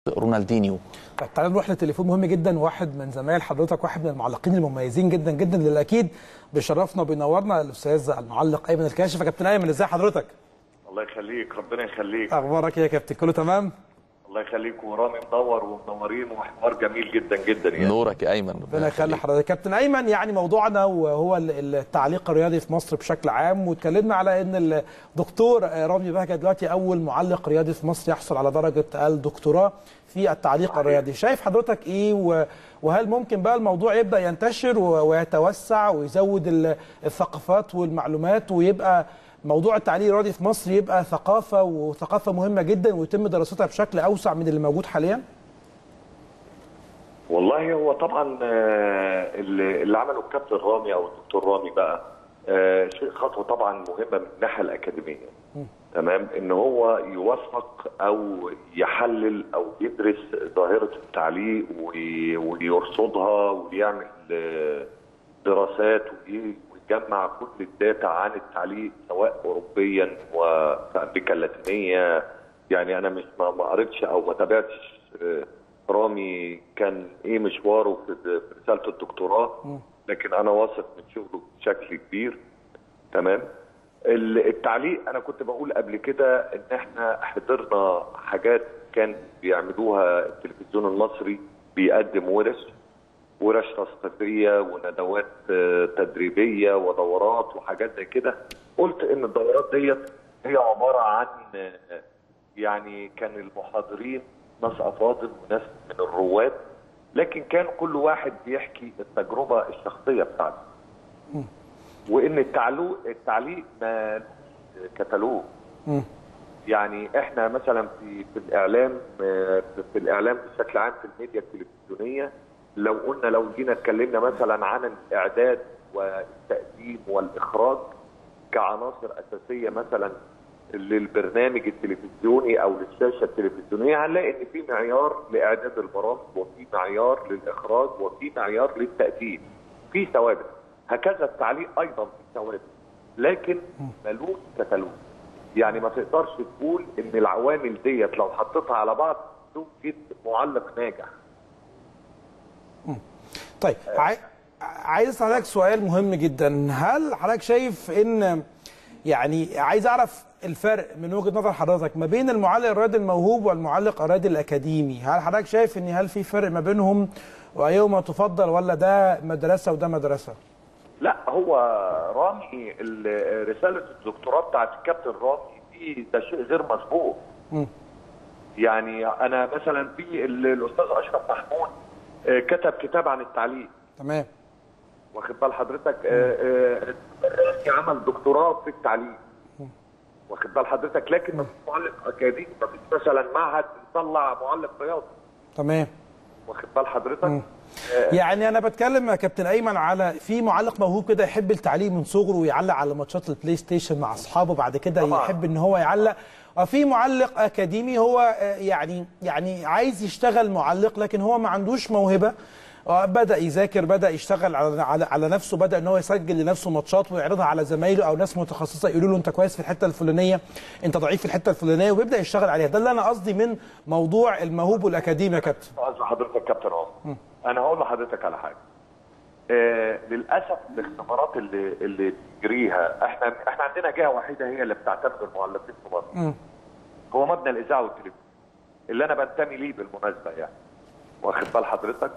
رونالدينيو طيب تعالى نروح لتليفون مهم جدا واحد من زمايل حضرتك واحد من المعلقين المميزين جدا جدا اللي اكيد بيشرفنا وبينورنا الاستاذ المعلق ايمن الكاشف يا كابتن ايمن ازي حضرتك؟ الله يخليك ربنا يخليك اخبارك ايه يا كابتن كله تمام؟ الله يخليك ورامي منور ومنورين وحوار جميل جدا جدا يعني نورك يا ايمن ربنا يخلي حضرتك كابتن ايمن يعني موضوعنا وهو التعليق الرياضي في مصر بشكل عام واتكلمنا على ان الدكتور رامي بهجت دلوقتي اول معلق رياضي في مصر يحصل على درجه الدكتوراه في التعليق الرياضي شايف حضرتك ايه وهل ممكن بقى الموضوع يبدا ينتشر ويتوسع ويزود الثقافات والمعلومات ويبقى موضوع التعليق الرياضي في مصر يبقى ثقافه وثقافه مهمه جدا ويتم دراستها بشكل اوسع من اللي موجود حاليا؟ والله هو طبعا اللي, اللي عمله الكابتن رامي او الدكتور رامي بقى شيء خطوه طبعا مهمه من الناحيه الاكاديميه تمام ان هو يوثق او يحلل او يدرس ظاهره التعليق ويرصدها ويعمل دراسات ويجمع كل الداتا عن التعليق سواء اوروبيا وفي امريكا اللاتينيه يعني انا مش ما قريتش او ما تابعتش رامي كان ايه مشواره في رساله الدكتوراه لكن انا واثق من شغله بشكل كبير تمام التعليق انا كنت بقول قبل كده ان احنا حضرنا حاجات كان بيعملوها التلفزيون المصري بيقدم ورش ورش تثقيفيه وندوات تدريبيه ودورات وحاجات زي كده قلت ان الدورات ديت هي عباره عن يعني كان المحاضرين ناس افاضل وناس من الرواد لكن كان كل واحد بيحكي التجربه الشخصيه بتاعته وان التعليق التعليق ما كتالوج يعني احنا مثلا في في الاعلام في الاعلام بشكل عام في الميديا التلفزيونيه لو قلنا لو جينا اتكلمنا مثلا عن الاعداد والتقديم والاخراج كعناصر اساسيه مثلا للبرنامج التلفزيوني او للشاشه التلفزيونيه هنلاقي ان في معيار لاعداد البرامج وفي معيار للاخراج وفي معيار للتقديم في ثوابت هكذا التعليق ايضا في ثوابت لكن ملوش كتالوج يعني ما تقدرش تقول ان العوامل ديت لو حطيتها على بعض توجد معلق ناجح طيب عايز اسال حضرتك سؤال مهم جدا هل حضرتك شايف ان يعني عايز اعرف الفرق من وجهه نظر حضرتك ما بين المعلق الرياضي الموهوب والمعلق الرياضي الاكاديمي هل حضرتك شايف ان هل في فرق ما بينهم وايهما تفضل ولا ده مدرسه وده مدرسه لا هو رامي رساله الدكتوراه بتاعت الكابتن رامي دي ده شيء غير مسبوق يعني انا مثلا في الاستاذ اشرف محمود كتب كتاب عن التعليق تمام واخد بال حضرتك عمل دكتوراه في التعليم واخد بال حضرتك لكن ما فيش معلق اكاديمي ما فيش مثلا معهد بيطلع معلق رياضي تمام واخد بال حضرتك مم. يعني انا بتكلم يا كابتن ايمن على في معلق موهوب كده يحب التعليق من صغره ويعلق على ماتشات البلاي ستيشن مع اصحابه بعد كده طبعا. يحب ان هو يعلق وفي معلق اكاديمي هو يعني يعني عايز يشتغل معلق لكن هو ما عندوش موهبه بدا يذاكر بدا يشتغل على على, على نفسه بدا ان هو يسجل لنفسه ماتشات ويعرضها على زمايله او ناس متخصصه يقولوا له انت كويس في الحته الفلانيه انت ضعيف في الحته الفلانيه وبيبدا يشتغل عليها ده اللي انا قصدي من موضوع الموهوب والاكاديمي يا كابتن قصدي حضرتك كابتن عمر انا هقول لحضرتك على حاجه آه للاسف الاختبارات اللي اللي بتجريها احنا احنا عندنا جهه وحيده هي اللي بتعتمد المعلقين في مصر هو مبنى الاذاعه والتلفزيون اللي انا بنتمي ليه بالمناسبه يعني واخد بال حضرتك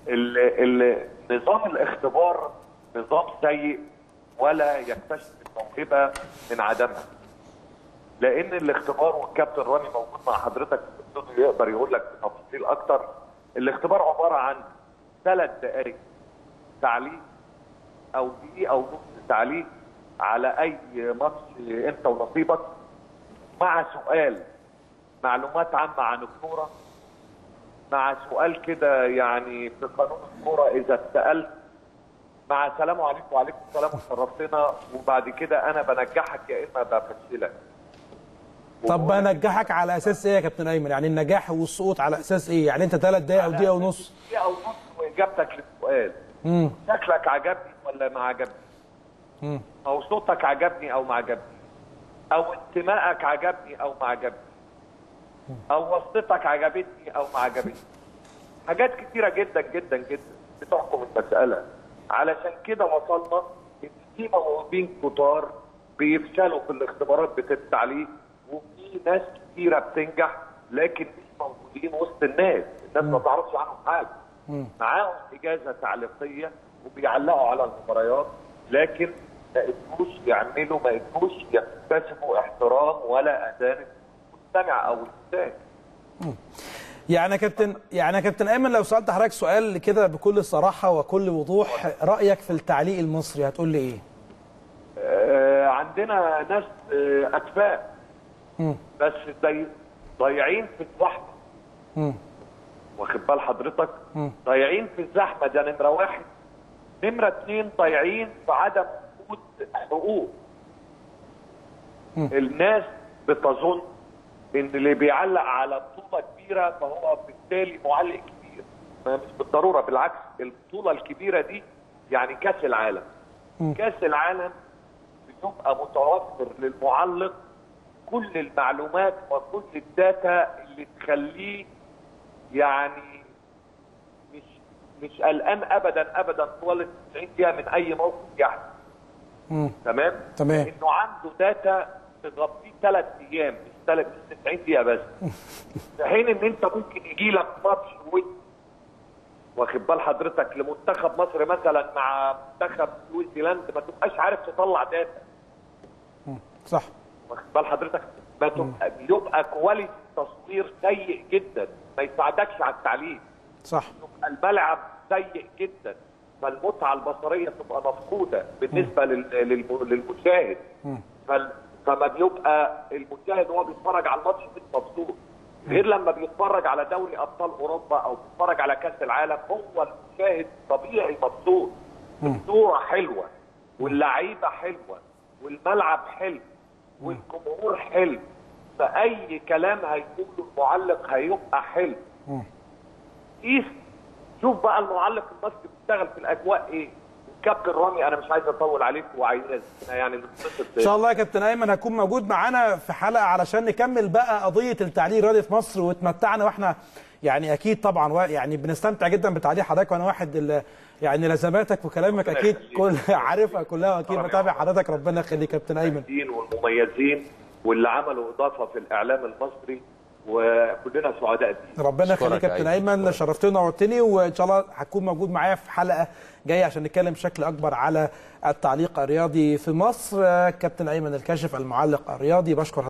نظام الاختبار نظام سيء ولا يكتشف الموهبه من عدمها لان الاختبار والكابتن رامي موجود مع حضرتك في الاستوديو يقدر يقول لك بتفاصيل اكتر الاختبار عباره عن ثلاث دقائق تعليق او دقيقه او نص تعليق على اي ماتش انت ونصيبك مع سؤال معلومات عامه عن الكوره مع سؤال كده يعني في قانون الكوره اذا اتسالت مع سلام عليكم وعليكم السلام وشرفتنا وبعد كده انا بنجحك يا اما بفشلك طب بنجحك على اساس ايه يا كابتن ايمن يعني النجاح والسقوط على اساس ايه يعني انت ثلاث دقايق او دقيقه ونص دقيقه ونص واجابتك للسؤال امم شكلك عجبني ولا ما عجبني امم او صوتك عجبني او ما عجبني او انتمائك عجبني او ما عجبني او وصلتك عجبتني او ما عجبتني حاجات كتيره جدا جدا جدا بتحكم المساله علشان كده وصلنا ان في موهوبين كتار بيفشلوا في الاختبارات بتاعت التعليم وفي ناس كتيره بتنجح لكن مش موجودين وسط الناس الناس ما تعرفش عنهم حاجه معاهم اجازه تعليقيه وبيعلقوا على المباريات لكن ما قدروش يعملوا ما قدروش يكتسبوا احترام ولا ادانه المستمع او المشاهد يعني يا كابتن يعني يا كابتن ايمن لو سالت حضرتك سؤال كده بكل صراحه وكل وضوح رايك في التعليق المصري هتقول لي ايه؟ آه عندنا ناس آه اكفاء مم. بس ضي- ضايعين في الزحمه مم. واخد بال حضرتك مم. ضايعين في الزحمه ده نمره واحد نمره اثنين ضايعين في عدم وجود حقوق مم. الناس بتظن ان اللي بيعلق على بطوله كبيره فهو بالتالي معلق كبير ما مش بالضروره بالعكس البطوله الكبيره دي يعني كاس العالم مم. كاس العالم بيبقى متوفر للمعلق كل المعلومات وكل الداتا اللي تخليه يعني مش مش قلقان ابدا ابدا طوال ال 90 دقيقه من اي موقف يحدث مم. تمام تمام. انه عنده داتا تغطيه ثلاث ايام مش ثلاث مش 90 دقيقه بس في حين ان انت ممكن يجي لك ماتش ود واخد بال حضرتك لمنتخب مصر مثلا مع منتخب نيوزيلاند ما تبقاش عارف تطلع داتا صح واخد بال حضرتك ما تبقى يبقى كواليتي التصوير سيء جدا ما يساعدكش على التعليم صح يبقى الملعب سيء جدا فالمتعه البصريه تبقى مفقوده بالنسبه لل- للم- للمشاهد فال- فما بيبقى المشاهد وهو بيتفرج على الماتش مش مبسوط غير لما بيتفرج على دوري ابطال اوروبا او بيتفرج على كاس العالم هو المشاهد طبيعي مبسوط الصوره حلوه واللعيبه حلوه والملعب حلو والجمهور حلو فاي كلام هيقوله المعلق هيبقى حلو قيس شوف بقى المعلق المصري بيشتغل في الاجواء ايه الكابتن رامي انا مش عايز اطول عليك وعايز يعني نتبسط ان شاء الله يا كابتن ايمن هكون موجود معانا في حلقه علشان نكمل بقى قضيه التعليق الرياضي في مصر وتمتعنا واحنا يعني اكيد طبعا وا- يعني بنستمتع جدا بتعليق حضرتك وانا واحد ال- يعني لزماتك وكلامك ربنا اكيد يخليك. كل عارفها كلها واكيد طبعاً. بتابع حضرتك ربنا يخليك يا كابتن ايمن المميزين والمميزين واللي عملوا اضافه في الاعلام المصري وكلنا سعداء بيه ربنا أشكرك يخليك يا كابتن يا أيمن. ايمن شرفتني ونورتني وان شاء الله هتكون موجود معايا في حلقه جايه عشان نتكلم بشكل اكبر على التعليق الرياضي في مصر كابتن ايمن الكاشف المعلق الرياضي بشكر